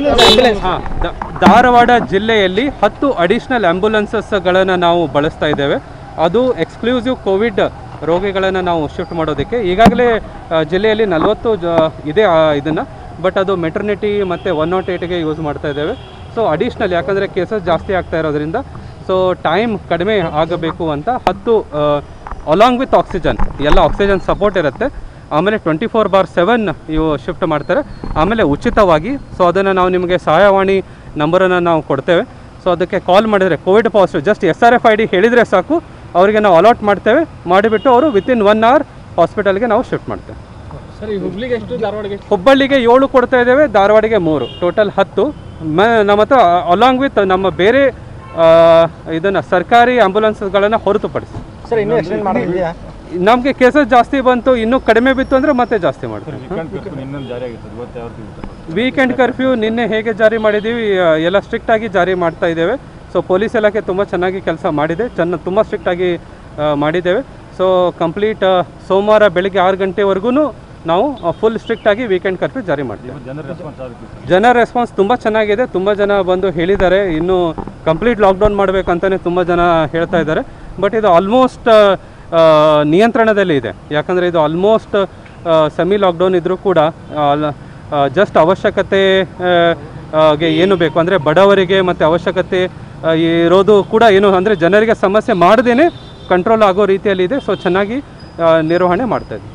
ಹಾ, ದ- ಧಾರವಾಡ ಜಿಲ್ಲೆಯಲ್ಲಿ ಹತ್ತು ಅಡಿಷನಲ್ ಆ್ಯಂಬುಲೆನ್ಸಸ್ಗಳನ್ನು ನಾವು ಬಳಸ್ತಾ ಇದ್ದೇವೆ ಅದು ಎಕ್ಸ್ಕ್ಲೂಸಿವ್ ಕೋವಿಡ್ ರೋಗಿಗಳನ್ನು ನಾವು ಶಿಫ್ಟ್ ಮಾಡೋದಕ್ಕೆ ಈಗಾಗಲೇ ಆ, ಜಿಲ್ಲೆಯಲ್ಲಿ ನಲವತ್ತು ಜ ಇದೆ ಇದನ್ನು ಬಟ್ ಅದು ಮೆಟರ್ನಿಟಿ ಮತ್ತು ಒನ್ ನಾಟ್ ಏಯ್ಟ್ಗೆ ಯೂಸ್ ಮಾಡ್ತಾ ಇದ್ದೇವೆ ಸೊ ಅಡಿಷ್ನಲ್ ಯಾಕಂದರೆ ಕೇಸಸ್ ಜಾಸ್ತಿ ಆಗ್ತಾ ಇರೋದ್ರಿಂದ ಸೊ ಟೈಮ್ ಕಡಿಮೆ ಆಗಬೇಕು ಅಂತ ಹತ್ತು ಅಲಾಂಗ್ ವಿತ್ ಆಕ್ಸಿಜನ್ ಎಲ್ಲ ಆಕ್ಸಿಜನ್ ಸಪೋರ್ಟ್ ಇರುತ್ತೆ ಆಮೇಲೆ ಟ್ವೆಂಟಿ ಫೋರ್ ಬಾರ್ ಸೆವೆನ್ ಇವು ಶಿಫ್ಟ್ ಮಾಡ್ತಾರೆ ಆಮೇಲೆ ಉಚಿತವಾಗಿ ಸೊ ಅದನ್ನು ನಾವು ನಿಮಗೆ ಸಹಾಯವಾಣಿ ನಂಬರನ್ನು ನಾವು ಕೊಡ್ತೇವೆ ಸೊ ಅದಕ್ಕೆ ಕಾಲ್ ಮಾಡಿದರೆ Covid positive just S R F I D ಹೇಳಿದರೆ ಸಾಕು ಅವರಿಗೆ ನಾವು ಅಲಾಟ್ ಮಾಡ್ತೇವೆ ಮಾಡಿಬಿಟ್ಟು ಅವರು ವಿತಿನ್ ಒನ್ ಅವರ್ ಹಾಸ್ಪಿಟಲ್ಗೆ ನಾವು ಶಿಫ್ಟ್ ಮಾಡ್ತೇವೆ ಸರ್ ಈ ಹುಬ್ಳಿಗೆ ಎಷ್ಟು ಧಾರವಾಡಗೆ ಎಷ್ಟು ಹುಬ್ಬಳ್ಳಿಗೆ ಏಳು ಕೊಡ್ತಾ ಇದ್ದೇವೆ ಧಾರವಾಡಿಗೆ ಮೂರು ಟೋಟಲ್ ಹತ್ತು ಮ ನಮ್ಮ ಹತ್ರ ಅಲಾಂಗ್ ವಿತ್ ನಮ್ಮ ಬೇರೆ ಇದನ್ನು ಸರ್ಕಾರಿ ಆಂಬುಲೆನ್ಸ್ಗಳನ್ನು ಹೊರತುಪಡಿಸಿ ಸರ್ ಇನ್ನೂ ಎಕ್ಸ್ಟೆಂಡ್ ಮಾಡೋದಿದೆಯಾ ನಮಗೆ ಕೇಸಸ್ ಜಾಸ್ತಿ ಬಂತು ಇನ್ನೂ ಕಡಿಮೆ ಬಿತ್ತು ಅಂದರೆ ಮತ್ತೆ ಜಾಸ್ತಿ ಮಾಡ್ತೀವಿ ಇನ್ನೊಂದು ಜಾರಿ ಆಗಿರ್ತದೆ ಇವತ್ತು ಯಾವ ವೀಕೆಂಡ್ ಕರ್ಫ್ಯೂ ನಿನ್ನೆ ಹೇಗೆ ಜಾರಿ ಮಾಡಿದ್ದೀವಿ ಆ, ಎಲ್ಲ ಸ್ಟ್ರಿಕ್ಟ್ ಆಗಿ ಜಾರಿ ಮಾಡ್ತಾ ಇದ್ದೇವೆ ಸೊ ಪೊಲೀಸ್ ಇಲಾಖೆ ತುಂಬ ಚೆನ್ನಾಗಿ ಕೆಲಸ ಮಾಡಿದೆ ಚೆನ್ನ ತುಂಬ ಸ್ಟ್ರಿಕ್ಟ್ ಆಗಿ ಆ, ಮಾಡಿದ್ದೇವೆ ಸೊ ಕಂಪ್ಲೀಟ್ ಸೋಮವಾರ ಬೆಳಿಗ್ಗೆ ಆರು ಗಂಟೆವರೆಗೂ ನಾವು ಫುಲ್ ಸ್ಟ್ರಿಕ್ಟ್ ಆಗಿ ವೀಕೆಂಡ್ ಕರ್ಫ್ಯೂ ಜಾರಿ ಮಾಡ್ತೇವೆ ಜನರ ರೆಸ್ಪಾನ್ಸ್ ಆಗುತ್ತೆ ಜನರ ರೆಸ್ಪಾನ್ಸ್ ತುಂಬ ಚೆನ್ನಾಗಿದೆ ತುಂಬ ಜನ ಬಂದು ಹೇಳಿದ್ದಾರೆ ಇನ್ನು ಕಂಪ್ಲೀಟ್ ಲಾಕ್ಡೌನ್ ಮಾಡಬೇಕಂತಲೇ ತುಂಬ ಜನ ಹೇಳ್ತಾ ಇದ್ದಾರೆ ಬಟ್ ಇದು ಆಲ್ಮೋಸ್ಟ್ ನಿಯಂತ್ರಣದಲ್ಲಿ ಇದೆ ಯಾಕಂದರೆ ಇದು ಆಲ್ಮೋಸ್ಟ್ ಸೆಮಿ ಲಾಕ್ಡೌನ್ ಇದ್ದರೂ ಕೂಡ ಜಸ್ಟ್ ಅವಶ್ಯಕತೆ ಆ, ಆ, ಗೆ ಏನು ಬೇಕು ಅಂದರೆ ಬಡವರಿಗೆ ಮತ್ತು ಅವಶ್ಯಕತೆ ಆ, ಇರೋದು ಕೂಡ ಏನು ಅಂದರೆ ಜನರಿಗೆ ಸಮಸ್ಯೆ ಮಾಡದೇನೆ ಕಂಟ್ರೋಲ್ ಆಗೋ ರೀತಿಯಲ್ಲಿದೆ ಸೊ ಚೆನ್ನಾಗಿ ಆ, ನಿರ್ವಹಣೆ ಮಾಡ್ತಾ ಇದ್ದೀವಿ